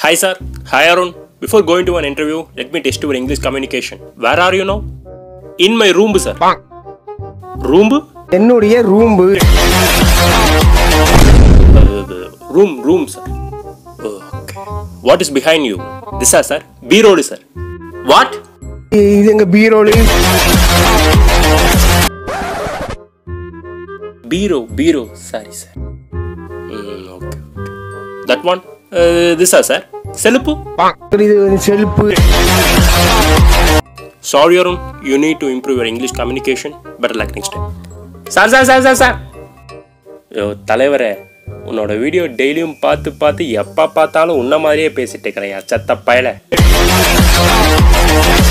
Hi, sir. Hi, Arun. Before going to an interview, let me test your English communication. Where are you now? In my room, sir. Room? என்னுடைய room Uh, room, room, sir. Oh, okay. What is behind you? This, sir, sir. B-roll, sir. What? இது எங்க பீரோலு Biro, biro. Sorry, sir. Mm, okay, okay. That one? Uh, this, sir, sir. Selupu? இது shelf Sorry, Arun. You need to improve your English communication. Better luck next time. Sir sir sir sir sir ஐயோ தலைவரே உன்னோட video டெய்லியும் பார்த்து பார்த்து எப்போ பார்த்தாலும் உன்ன மாதிரியே பேசிட்டு இருக்கிறேன் சத்த பயல